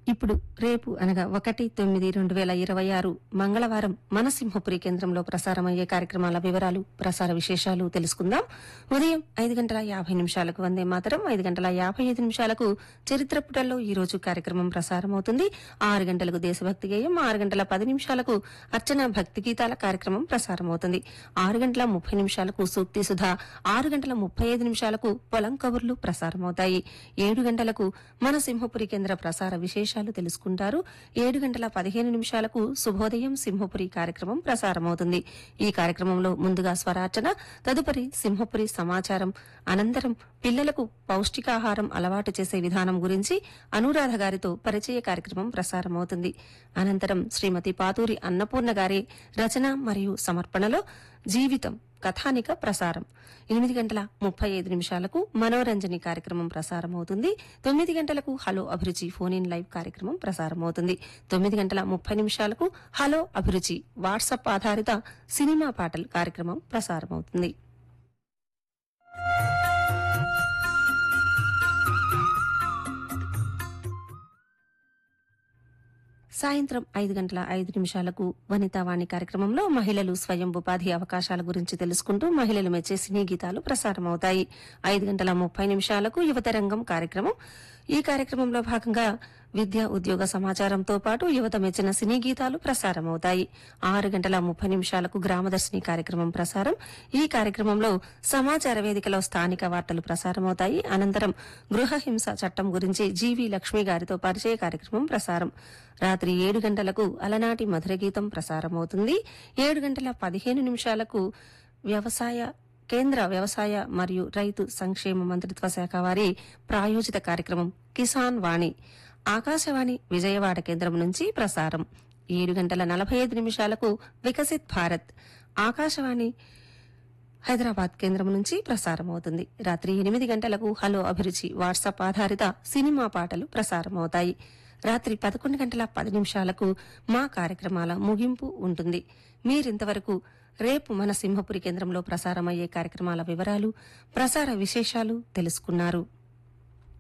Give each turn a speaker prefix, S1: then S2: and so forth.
S1: ఇప్పుడు రేపు అనగా ఒకటి తొమ్మిది రెండు వేల ఇరవై ఆరు మంగళవారం మన సింహపురి కేంద్రంలో ప్రసారమయ్యే కార్యక్రమాల వివరాలు ప్రసార విశేషాలు తెలుసుకుందాం ఉదయం ఐదు గంటల యాభై నిమిషాలకు వందే మాతరం ఐదు గంటల యాభై ఐదు నిమిషాలకు చరిత్ర పుటల్లో ఈ రోజు కార్యక్రమం ప్రసారమవుతుంది ఆరు గంటలకు దేశభక్తి గేయం ఆరు గంటల పది నిమిషాలకు అర్చన భక్తి గీతాల కార్యక్రమం ప్రసారమవుతుంది ఆరు గంటల ముప్పై నిమిషాలకు సూక్తి సుధా ఆరు గంటల ముప్పై ఐదు నిమిషాలకు పొలం కబుర్లు ప్రసారమవుతాయి ఏడు గంటలకు మన సింహపురి కేంద్ర ప్రసార విశేషాలు తెలుసుకుంటారు ఏడు గంటల పదిహేను నిమిషాలకు శుభోదయం సింహపురి కార్యక్రమం ప్రసారమవుతుంది ఈ కార్యక్రమంలో ముందుగా స్వరార్చన తదుపరి సింహపురి సమాచారం అనంతరం పిల్లలకు పౌష్టికాహారం అలవాటు చేసే విధానం గురించి అనురాధ గారితో పరిచయ కార్యక్రమం ప్రసారమవుతుంది అనంతరం శ్రీమతి పాతూరి అన్నపూర్ణ గారి రచన మరియు సమర్పణలో జీవితం కథానిక ప్రసారం ఎనిమిది గంటల ముప్పై ఐదు నిమిషాలకు మనోరంజని కార్యక్రమం ప్రసారమవుతుంది తొమ్మిది గంటలకు హలో అభిరుచి ఫోన్ ఇన్ లైవ్ కార్యక్రమం ప్రసారమవుతుంది తొమ్మిది గంటల ముప్పై నిమిషాలకు హలో అభిరుచి వాట్సాప్ ఆధారిత సినిమా పాటలు కార్యక్రమం ప్రసారమవుతుంది సాయంత్రం ఐదు గంటల ఐదు నిమిషాలకు వనితావాణి కార్యక్రమంలో మహిళలు స్వయం ఉపాధి అవకాశాల గురించి తెలుసుకుంటూ మహిళలు మెచ్చే సినీ గీతాలు ప్రసారమవుతాయి ఐదు గంటల ముప్పై నిమిషాలకు యువత రంగం కార్యక్రమం ఈ కార్యక్రమంలో భాగంగా విద్య ఉద్యోగ సమాచారంతో పాటు యువత మెచ్చిన సినీ గీతాలు ప్రసారమవుతాయి ఆరు గంటల ముప్పై నిమిషాలకు గ్రామదర్శిని కార్యక్రమం ప్రసారం ఈ కార్యక్రమంలో సమాచార వేదికలో స్థానిక వార్తలు ప్రసారమవుతాయి అనంతరం గృహ హింస చట్టం గురించి జీవి లక్ష్మి గారితో పరిచయ కార్యక్రమం ప్రసారం రాత్రి ఏడు గంటలకు అలనాటి మధుర గీతం ప్రసారమవుతుంది ఏడు గంటల పదిహేను నిమిషాలకు వ్యవసాయ కేంద్ర వ్యవసాయ మరియు రైతు సంక్షేమ మంత్రిత్వ శాఖ వారి ప్రాయోజిత కార్యక్రమం కిసాన్ వాణి ఆకాశవాణి విజయవాడ కేంద్రం నుంచి ప్రసారం ఏడు గంటల నలభై ఐదు నిమిషాలకు వికసిత్ భారత్ ఆకాశవాణి హైదరాబాద్ కేంద్రం నుంచి ప్రసారమవుతుంది రాత్రి ఎనిమిది గంటలకు హలో అభిరుచి వాట్సాప్ ఆధారిత సినిమా పాటలు ప్రసారమవుతాయి రాత్రి పదకొండు గంటల పది నిమిషాలకు మా కార్యక్రమాల ముగింపు ఉంటుంది మీరింతవరకు రేపు మన సింహపురి కేంద్రంలో ప్రసారమయ్యే కార్యక్రమాల వివరాలు ప్రసార విశేషాలు తెలుసుకున్నారు